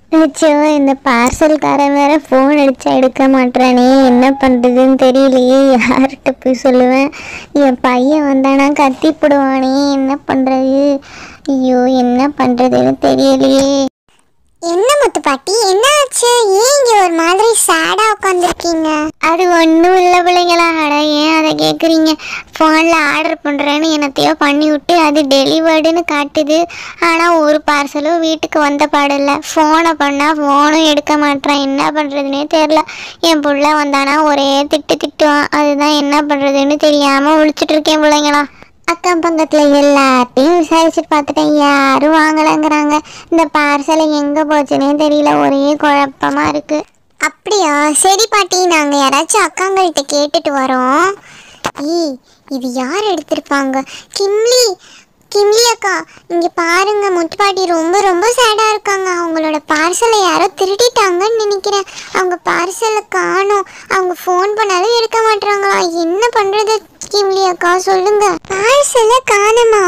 அச்சோ இந்த பார்சல்காரன் வேற ஃபோன் அடிச்சா எடுக்க மாட்டானே என்ன பண்ணுறதுன்னு தெரியலையே யார்கிட்ட போய் சொல்லுவேன் என் பையன் வந்தானா கத்தி போடுவானே என்ன பண்ணுறது ஐயோ என்ன பண்ணுறதுன்னு தெரியலையே என்ன முத்து பாட்டி என்ன ஆச்சு ஏன் இங்க ஒரு மாதிரி சேடா உட்காந்துருக்கீங்க அது ஒன்றும் இல்லை பிள்ளைங்களா அட ஏன் அதை கேட்குறீங்க ஃபோனில் ஆர்டர் பண்ணுறேன்னு என்னத்தையோ பண்ணி விட்டு அது டெலிவர்டுன்னு காட்டுது ஆனால் ஒரு பார்சலும் வீட்டுக்கு வந்த பாடில்ல ஃபோனை பண்ணால் ஃபோனும் எடுக்க மாட்டேறான் என்ன பண்ணுறதுனே தெரில என் புள்ள வந்தானா ஒரே திட்டு திட்டுவான் அதுதான் என்ன பண்ணுறதுன்னு தெரியாமல் முழிச்சிட்டு இருக்கேன் பிள்ளைங்களா அக்கம் பக்கத்தில் எல்லாத்தையும் விசாரிச்சுட்டு பார்த்துட்டேன் யாரும் வாங்கலைங்கிறாங்க இந்த பார்சலை எங்கே போச்சுன்னே தெரியல ஒரே குழப்பமா இருக்குது அப்படியா சரி பாட்டி நாங்க யாராச்சும் அக்காங்கள்ட்ட கேட்டுட்டு வரோம் ஏய் இது யார் எடுத்திருப்பாங்க கிம்லி கிம்லி அக்கா இங்க பாருங்க முத்து பாட்டி ரொம்ப ரொம்ப சேடா இருக்காங்க அவங்களோட பார்சலை யாரோ திருடிட்டாங்கன்னு நினைக்கிறேன் அவங்க பார்சலை காணோம் அவங்க ஃபோன் பண்ணாலும் எடுக்க மாட்டாங்களா என்ன பண்றது கிம்லி அக்கா சொல்லுங்க பார்சலை காணுமா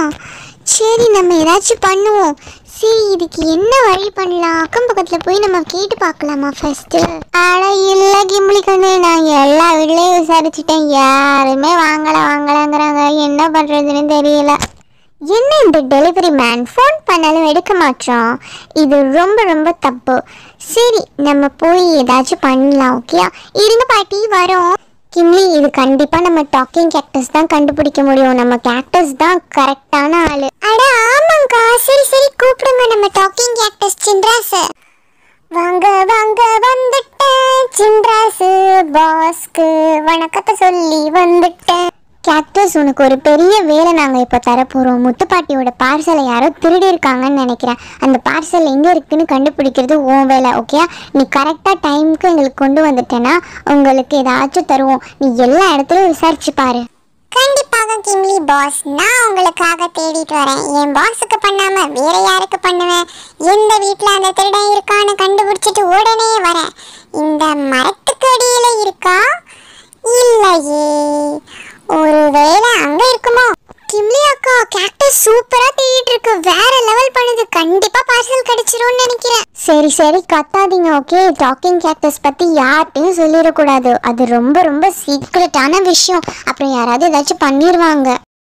சரி நம்ம ஏதாச்சும் பண்ணுவோம் சரி இதுக்கு என்ன வழி பண்ணலாம் அக்கம் பக்கத்துல போய் நம்ம கேட்டு பார்க்கலாமா ஃபர்ஸ்ட் அட இல்ல கிம்லி கண்ணு நான் எல்லா வீட்லயும் விசாரிச்சுட்டேன் யாருமே வாங்கல வாங்கலங்கிறாங்க என்ன பண்றதுன்னு தெரியல என்ன இந்த டெலிவரி மேன் ஃபோன் பண்ணாலும் எடுக்க மாட்டோம் இது ரொம்ப ரொம்ப தப்பு சரி நம்ம போய் ஏதாச்சும் பண்ணலாம் ஓகேயா இருங்க பாட்டி வரோம் கிம்லி இது கண்டிப்பா நம்ம டாக்கிங் கேக்டஸ் தான் கண்டுபிடிக்க முடியும் நம்ம கேக்டஸ் தான் கரெக்டான ஆளு அட ஆமாங்கா சரி சரி கூப்பிடுங்க நம்ம டாக்கிங் கேக்டஸ் சின்ராஸ் வாங்க வாங்க வந்துட்டேன் சின்ராசு பாஸ்க்கு வணக்கத்தை சொல்லி வந்துட்டேன் கேக்டஸ் உனக்கு ஒரு பெரிய வேலை நாங்கள் இப்போ தரப்போகிறோம் முத்துப்பாட்டியோட பார்சலை யாரோ திருடி இருக்காங்கன்னு நினைக்கிறேன் அந்த பார்சல் எங்கே இருக்குன்னு கண்டுபிடிக்கிறது உன் வேலை ஓகே நீ கரெக்டாக டைமுக்கு எங்களுக்கு கொண்டு வந்துட்டேன்னா உங்களுக்கு ஏதாச்சும் தருவோம் நீ எல்லா இடத்துலையும் விசாரிச்சு பாரு கண்டிப்பாக கிம்லி பாஸ் நான் உங்களுக்காக தேடிட்டு வரேன் என் பாஸுக்கு பண்ணாம வேற யாருக்கு பண்ணுவேன் எந்த வீட்ல அந்த திருடன் இருக்கான்னு கண்டுபிடிச்சிட்டு உடனே வரேன் இந்த மரத்துக்கு அடியில இருக்கா இல்லையே ஒருவேளை அங்க இருக்குமோ கிம்லி அக்கா கேக்டஸ் சூப்பரா தேடிட்டு இருக்கு வேற லெவல் பண்ணுது கண்டிப்பா பார்சல் கிடைச்சிரும்னு நினைக்கிறேன் சரி சரி கத்தாதீங்க ஓகே டாக்கிங் கேக்டஸ் பற்றி யார்கிட்டையும் சொல்லிடக்கூடாது அது ரொம்ப ரொம்ப சீக்ரெட்டான விஷயம் அப்புறம் யாராவது ஏதாச்சும் பண்ணிடுவாங்க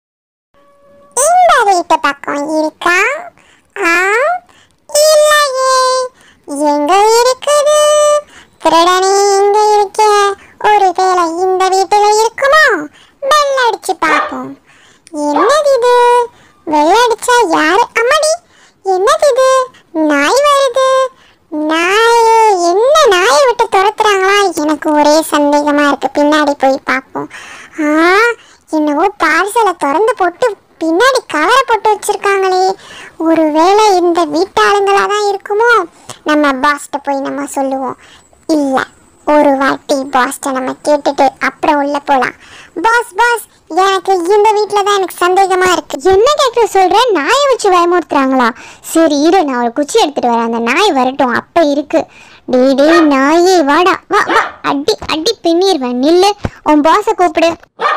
இந்த வீட்டு பக்கம் இருக்கா ஆ இல்லையே எங்க இருக்குது திருடனே எங்க இருக்க ஒருவேளை இந்த வீட்டுல இருக்குமோ பெல் அடிச்சு பார்ப்போம் என்னது இது வெள்ள அடிச்சா யாரு அம்மாடி என்னது இது நாய் வருது நாய் என்ன நாயை விட்டு துரத்துறாங்களா எனக்கு ஒரே சந்தேகமா இருக்கு பின்னாடி போய் பார்ப்போம் ஆ என்னவோ பார்சலை திறந்து போட்டு பின்னாடி கவரை போட்டு வச்சிருக்காங்களே ஒருவேளை இந்த வீட்டாளுங்களா தான் இருக்குமோ நம்ம பாஸ்ட்ட போய் நம்ம சொல்லுவோம் இல்ல ஒரு வாட்டி பாஸ்ட்ட நம்ம கேட்டுட்டு அப்புறம் உள்ள போலாம் பாஸ் பாஸ் எனக்கு இந்த வீட்ல தான் எனக்கு சந்தேகமா இருக்கு என்ன கேட்க சொல்ற நாயை வச்சு பயமுறுத்துறாங்களா சரி இரு நான் ஒரு குச்சி எடுத்துட்டு வரேன் அந்த நாய் வரட்டும் அப்ப இருக்கு டேய் டேய் நாயே வாடா வா வா அடி அடி பின்னிடுவேன் நில்லு உன் பாஸை கூப்பிடு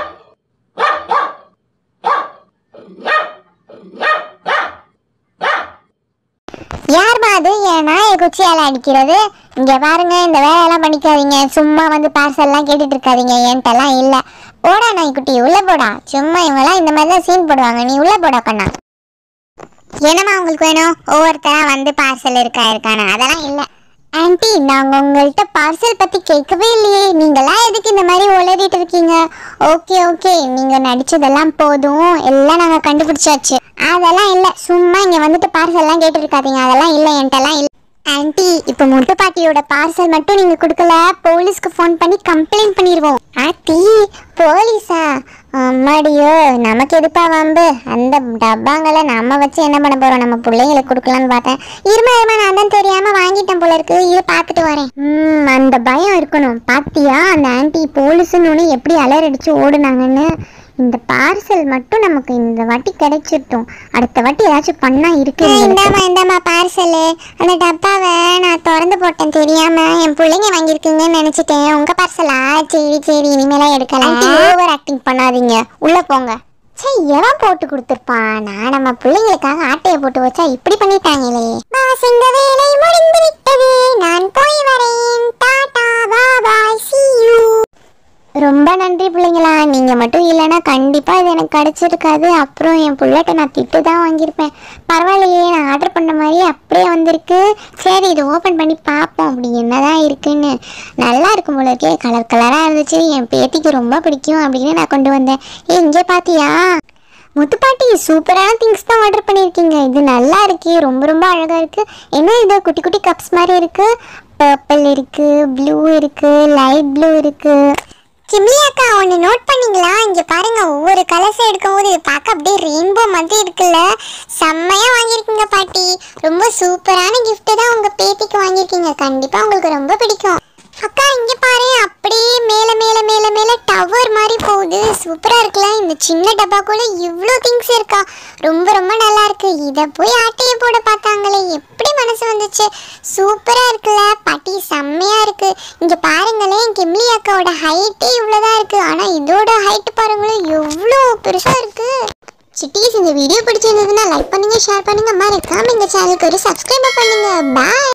யார்மா அது என் நாயை குச்சியால அடிக்கிறது இங்க பாருங்க இந்த வேலையெல்லாம் பண்ணிக்காதீங்க சும்மா வந்து பார்சல்லாம் கேட்டுட்டு இருக்காதீங்க என்கிட்டலாம் இல்ல போடா நாய்க்குட்டி உள்ள போடா சும்மா இவங்கெல்லாம் இந்த மாதிரி தான் சீன் போடுவாங்க நீ உள்ள போடா கண்ணா என்னம்மா உங்களுக்கு வேணும் ஒவ்வொருத்தரா வந்து பார்சல் இருக்கா இருக்கானு அதெல்லாம் இல்ல ஆன்ட்டி நாங்க உங்கள்கிட்ட பார்சல் பத்தி கேட்கவே இல்லையே நீங்களாம் எதுக்கு இந்த மாதிரி உளறிட்டு இருக்கீங்க ஓகே ஓகே நீங்க நடிச்சதெல்லாம் போதும் எல்லாம் நாங்க கண்டுபிடிச்சாச்சு அதெல்லாம் இல்ல சும்மா இங்க வந்துட்டு பார்சல்லாம் கேட்டு இருக்காதீங்க அதெல்லாம் இல்ல என்கிட்டலாம் இல்ல ஆன்ட்டி இப்போ முட்டு பாட்டியோட பார்சல் மட்டும் நீங்க கொடுக்கல போலீஸ்க்கு ஃபோன் பண்ணி கம்ப்ளைண்ட் பண்ணிடுவோம் ஆத்தி போலீஸா அம்மாடியோ நமக்கு எதுப்பா வம்பு அந்த டப்பாங்களை நம்ம வச்சு என்ன பண்ண போறோம் நம்ம பிள்ளைங்களுக்கு கொடுக்கலான்னு பார்த்தேன் இருமா இருமா நான் தான் தெரியாம வாங்கிட்டேன் போல இருக்கு இரு பார்த்துட்டு வரேன் ம் அந்த பயம் இருக்கணும் பாத்தியா அந்த ஆன்ட்டி போலீஸுன்னு ஒன்று எப்படி அலறடிச்சு ஓடுனாங்கன்னு இந்த பார்சல் மட்டும் நமக்கு இந்த வாட்டி கிடைச்சிட்டோம் அடுத்த வாட்டி ஏதாச்சும் பண்ணா இருக்கு எங்களுக்கு. இந்தாம்மா இந்தாம்மா பார்சலு அந்த டப்பாவை நான் திறந்து போட்டேன் தெரியாம என் பிள்ளைங்க வாங்கியிருக்கீங்கன்னு நினைச்சிட்டேன் உங்க பார்சலா சரி சரி இனிமேலாம் எடுக்கலாம் ஆன்ட்டி ஓவர் ஆக்டிங் பண்ணாதீங்க உள்ள போங்க சே எவன் போட்டு கொடுத்துருப்பான் நான் நம்ம பிள்ளைங்களுக்காக ஆட்டையை போட்டு வச்சா இப்படி பண்ணிட்டாங்களே பாஸ் இந்த வேலை முடிந்து விட்டது நான் போய் வரேன் டாடா பாய் see you ரொம்ப நன்றி பிள்ளைங்களா நீங்கள் மட்டும் இல்லைன்னா கண்டிப்பாக இது எனக்கு கிடச்சிருக்காது அப்புறம் என் புள்ளட்ட நான் திட்டு தான் வாங்கியிருப்பேன் பரவாயில்லையே நான் ஆர்டர் பண்ண மாதிரியே அப்படியே வந்திருக்கு சரி இது ஓப்பன் பண்ணி பார்ப்போம் அப்படி என்னதான் இருக்குன்னு நல்லா இருக்கும் போல இருக்கே கலர் கலராக இருந்துச்சு என் பேத்திக்கு ரொம்ப பிடிக்கும் அப்படின்னு நான் கொண்டு வந்தேன் ஏ இங்கே பார்த்தியா முத்துப்பாட்டி சூப்பரான திங்ஸ் தான் ஆர்டர் பண்ணியிருக்கீங்க இது நல்லா இருக்கு ரொம்ப ரொம்ப அழகாக இருக்கு என்ன இது குட்டி குட்டி கப்ஸ் மாதிரி இருக்கு பர்பிள் இருக்கு ப்ளூ இருக்கு லைட் ப்ளூ இருக்கு சிம்லி அக்கா ஒன்று நோட் பண்ணீங்களா இங்கே பாருங்க ஒவ்வொரு கலர்ஸ் எடுக்கும்போது இது பார்க்க அப்படியே ரெயின்போ மாதிரி இருக்குல்ல செம்மையாக வாங்கியிருக்கீங்க பாட்டி ரொம்ப சூப்பரான gift தான் உங்கள் பேத்திக்கு வாங்கியிருக்கீங்க கண்டிப்பாக உங்களுக்கு ரொம்ப பிடிக்கும் அக்கா இங்கே பாரு அப்படியே மேலே மேலே மேலே மேலே டவர் மாதிரி போகுது சூப்பராக இருக்குல்ல இந்த சின்ன டப்பாக்குள்ள இவ்வளோ திங்ஸ் இருக்கா ரொம்ப ரொம்ப நல்லா இருக்கு இதை போய் ஆட்டையை போட பார்த்தாங்களே எப்படி மனசு வந்துச்சு சூப்பராக இருக்குல்ல பாட்டி செம்மையாக இருக்கு இங்கே பாருங்களேன் கிம்லி அக்காவோட ஹைட்டே இவ்வளோதான் இருக்கு ஆனால் இதோட ஹைட் பாருங்களேன் எவ்வளோ பெருசாக இருக்கு சிட்டிஸ் இந்த வீடியோ பிடிச்சிருந்ததுன்னா லைக் பண்ணுங்க ஷேர் பண்ணுங்க மறக்காம இந்த சேனலுக்கு ஒரு சப்ஸ்கிரைப் பண்ணுங்க பாய்